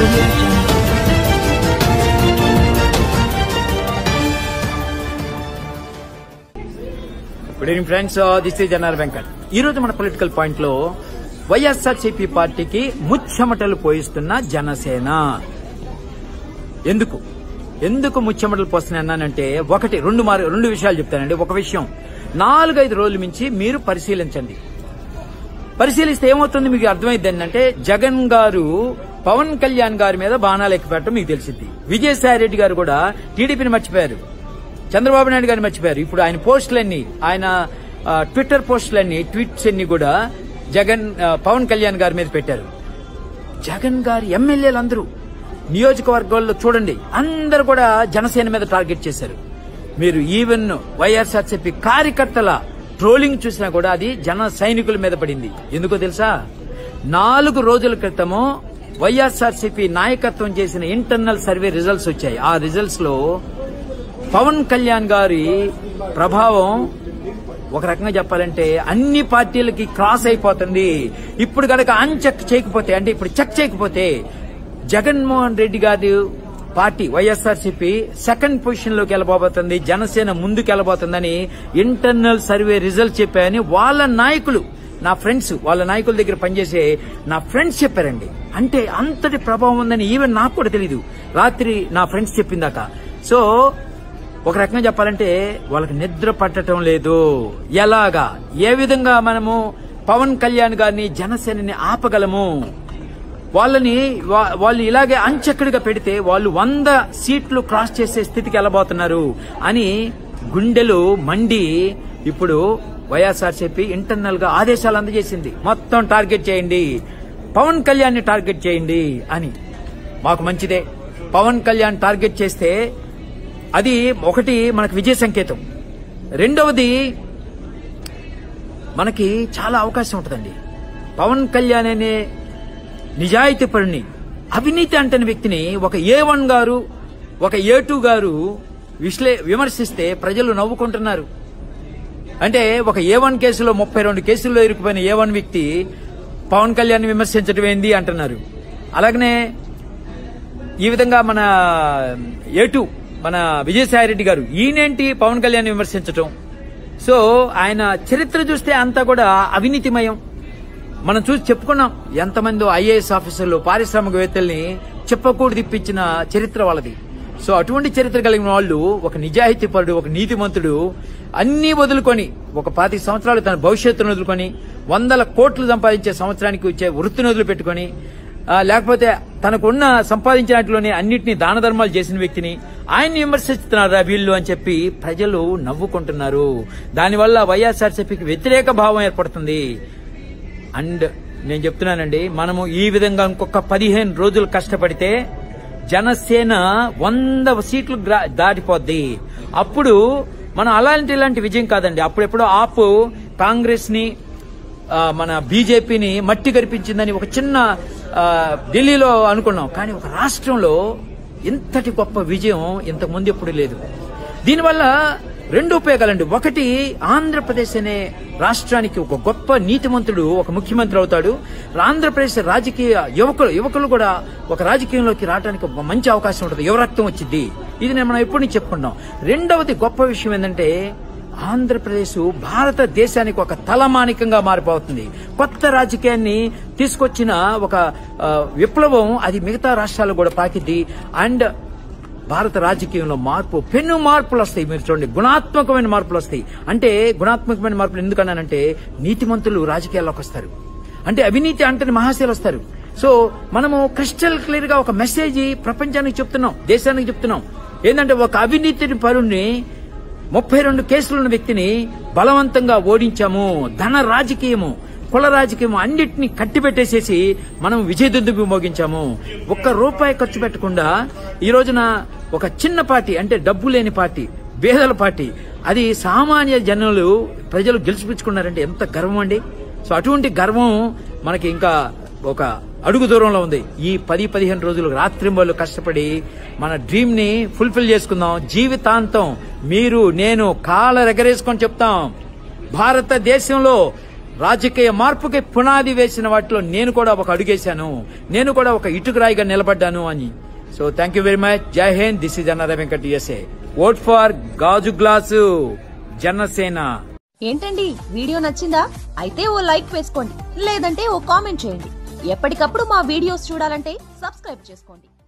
audio jungle. Good evening friends this is జనర్ వెంకట్ ఈ రోజు మన పొలిటికల్ పాయింట్ లో వైఎస్ఆర్సీపీ పార్టీకి ముచ్చమటలు పోయిస్తున్న జనసేన ఎందుకు ఎందుకు ముచ్చమటలు పోస్తున్నానంటే ఒకటి రెండు మారు రెండు విషయాలు చెప్తానండి ఒక విషయం నాలుగైదు రోజుల నుంచి మీరు పరిశీలించండి పరిశీలిస్తే ఏమవుతుంది మీకు అర్థమైంది ఏంటంటే జగన్ గారు పవన్ కళ్యాణ్ గారి మీద బాణాలు ఎక్కిపెట్టడం మీకు తెలిసింది విజయసాయి రెడ్డి గారు కూడా టీడీపీని మర్చిపోయారు చంద్రబాబు నాయుడు గారిని మర్చిపోయారు ఇప్పుడు ఆయన పోస్టులన్నీ ఆయన ఆ, ట్విట్టర్ పోస్టులన్నీ ట్వీట్స్ అన్ని కూడా జగన్ ఆ, పవన్ కళ్యాణ్ గారి మీద పెట్టారు జగన్ గారి ఎమ్మెల్యేలు అందరూ నియోజకవర్గాల్లో చూడండి అందరూ కూడా జనసేన మీద టార్గెట్ చేశారు మీరు ఈవెన్ వైఎస్ఆర్సీపీ కార్యకర్తల ట్రోలింగ్ చూసినా కూడా అది జన సైనికుల మీద పడింది ఎందుకో తెలుసా నాలుగు రోజుల క్రితము వైఎస్ఆర్సీపీ నాయకత్వం చేసిన ఇంటర్నల్ సర్వే రిజల్ట్స్ వచ్చాయి ఆ రిజల్ట్స్ లో పవన్ కళ్యాణ్ గారి ప్రభావం ఒక రకంగా చెప్పాలంటే అన్ని పార్టీలకి క్రాస్ అయిపోతుంది ఇప్పుడు గనక అన్చెక్ చేయకపోతే అంటే ఇప్పుడు చెక్ చేయకపోతే జగన్మోహన్ రెడ్డి గారి పార్టీ వైఎస్ఆర్సీపీ సెకండ్ పొజిషన్ లోకి వెళ్ళబోతుంది జనసేన ముందుకు వెళ్ళబోతుందని ఇంటర్నల్ సర్వే రిజల్ట్ చెప్పాయని వాళ్ళ నాయకులు నా ఫ్రెండ్స్ వాళ్ళ నాయకుల దగ్గర పనిచేసే నా ఫ్రెండ్స్ చెప్పారండి అంటే అంతటి ప్రభావం ఉందని ఈవెన్ నాకు కూడా తెలీదు రాత్రి నా ఫ్రెండ్స్ చెప్పిందాక సో ఒక రకంగా చెప్పాలంటే వాళ్ళకి నిద్ర పట్టడం లేదు ఎలాగా ఏ విధంగా మనము పవన్ కళ్యాణ్ గారిని జనసేనని ఆపగలము వాళ్ళని వా- వాళ్ళు ఇలాగే అంచెక్కడిగా పెడితే వాళ్ళు వంద సీట్లు క్రాస్ చేసే స్థితికి వెళ్ళబోతున్నారు అని గుండెలు మండి ఇప్పుడు వైఎస్ఆర్సీపీ ఇంటర్నల్ గా ఆదేశాలు అందజేసింది మొత్తం టార్గెట్ చేయండి పవన్ కళ్యాణ్ ని టార్గెట్ చేయండి అని మాకు మంచిదే పవన్ కళ్యాణ్ టార్గెట్ చేస్తే అది ఒకటి మనకు విజయ సంకేతం రెండవది మనకి చాలా అవకాశం ఉంటుందండి పవన్ కళ్యాణ్ అనే నిజాయితీ పరుని అవినీతి అంటని వ్యక్తిని ఒక ఏ వన్ గారు ఒక ఏ టూ గారు విశ్లే విమర్శిస్తే ప్రజలు నవ్వుకుంటున్నారు అంటే ఒక ఏ వన్ కేసులో ముప్పై రెండు కేసుల్లో ఇరుక్కుపోయిన ఏ వన్ వ్యక్తి పవన్ కళ్యాణ్ విమర్శించడం ఏంది అంటున్నారు అలాగనే ఈ విధంగా మన ఏటు మన విజయసాయి రెడ్డి గారు ఈయనేంటి పవన్ కళ్యాణ్ విమర్శించటం సో ఆయన చరిత్ర చూస్తే అంతా కూడా అవినీతిమయం మనం చూసి చెప్పుకున్నాం ఎంతమంది ఐఏఎస్ ఆఫీసర్లు పారిశ్రామికవేత్తల్ని చెప్పకూడదు ఇప్పించిన చరిత్ర వాళ్ళది సో అటువంటి చరిత్ర కలిగిన వాళ్ళు ఒక నిజాయితీపరుడు ఒక నీతిమంతుడు అన్ని వదులుకొని ఒక పాతి సంవత్సరాలు తన భవిష్యత్తును వదులుకొని వందల కోట్లు సంపాదించే సంవత్సరానికి వచ్చే వృత్తిని వదిలిపెట్టుకొని ఆ, లేకపోతే తనకున్న సంపాదించినట్లోనే అన్నిటినీ దాన ధర్మాలు చేసిన వ్యక్తిని ఆయన్ని విమర్శిస్తున్నారు వీళ్ళు అని చెప్పి ప్రజలు నవ్వుకుంటున్నారు దానివల్ల వైఎస్ఆర్సీపీకి వ్యతిరేక భావం ఏర్పడుతుంది అండ్ నేను చెప్తున్నానండి మనము ఈ విధంగా ఇంకొక పదిహేను రోజులు కష్టపడితే జనసేన వంద సీట్లు గ్రా- దాటిపోద్ది అప్పుడు మనం అలాంటి ఇలాంటి విజయం కాదండి అప్పుడెప్పుడో ఆపు కాంగ్రెస్ ని ఆ, మన బీజేపీని మట్టి గరిపించిందని ఒక చిన్న ఆ, ఢిల్లీలో అనుకున్నాం కానీ ఒక రాష్ట్రంలో ఇంతటి గొప్ప విజయం ఇంతకు ముందు ఎప్పుడు లేదు దీనివల్ల రెండు ఉపయోగాలండి ఒకటి ఆంధ్రప్రదేశ్ అనే రాష్ట్రానికి ఒక గొప్ప నీతిమంతుడు ఒక ముఖ్యమంత్రి అవుతాడు ఆంధ్రప్రదేశ్ రాజకీయ యువకులు యువకులు కూడా ఒక రాజకీయంలోకి రావడానికి ఒక మంచి అవకాశం ఉంటుంది యువరక్తం వచ్చింది ఇది నేను మనం ఎప్పుడు నుంచి చెప్పుకున్నాం రెండవది గొప్ప విషయం ఏంటంటే ఆంధ్రప్రదేశ్ భారతదేశానికి ఒక తలమానికంగా మారిపోతుంది కొత్త రాజకీయాన్ని తీసుకొచ్చిన ఒక ఆ, విప్లవం అది మిగతా రాష్ట్రాలు కూడా పాకిద్ది అండ్ భారత రాజకీయంలో మార్పు పెను మార్పులు వస్తాయి మీరు చూడండి గుణాత్మకమైన మార్పులు వస్తాయి అంటే గుణాత్మకమైన మార్పులు ఎందుకన్నానంటే నీతిమంతులు రాజకీయాల్లోకి వస్తారు అంటే అవినీతి అంటని మహాశీలు వస్తారు సో మనము క్రిస్టల్ క్లియర్ గా ఒక మెసేజ్ ప్రపంచానికి చెప్తున్నాం దేశానికి చెప్తున్నాం ఏంటంటే ఒక అవినీతిని పరుణ్ణి ముప్పై రెండు కేసులున్న వ్యక్తిని బలవంతంగా ఓడించాము ధన రాజకీయము కుల రాజకీయం అన్నిటిని కట్టిపెట్టేసేసి మనం విజయదుందుకు మోగించాము ఒక్క రూపాయి ఖర్చు పెట్టకుండా ఈ రోజున ఒక చిన్న పార్టీ అంటే డబ్బు లేని పార్టీ పేదల పార్టీ అది సామాన్య జనులు ప్రజలు గెలిచిపుచ్చుకున్నారంటే ఎంత గర్వం అండి సో అటువంటి గర్వం మనకి ఇంకా ఒక అడుగు దూరంలో ఉంది ఈ పది పదిహేను రోజులు రాత్రింబళ్ళు కష్టపడి మన డ్రీమ్ ని ఫుల్ఫిల్ చేసుకుందాం జీవితాంతం మీరు నేను కాళ్ళ రెగరేసుకొని చెప్తాం భారతదేశంలో రాజకీయ మార్పుకి పునాది వేసిన వాటిలో నేను కూడా ఒక అడుగేశాను నేను కూడా ఒక ఇటుకురాయిగా నిలబడ్డాను అని so thank you very much Jai Hind this is Annara Venkat USA vote for గాజు గ్లాసు జనసేన ఏంటండి వీడియో నచ్చిందా అయితే ఓ లైక్ వేసుకోండి లేదంటే ఓ కామెంట్ చేయండి ఎప్పటికప్పుడు మా వీడియోస్ చూడాలంటే సబ్స్క్రైబ్ చేసుకోండి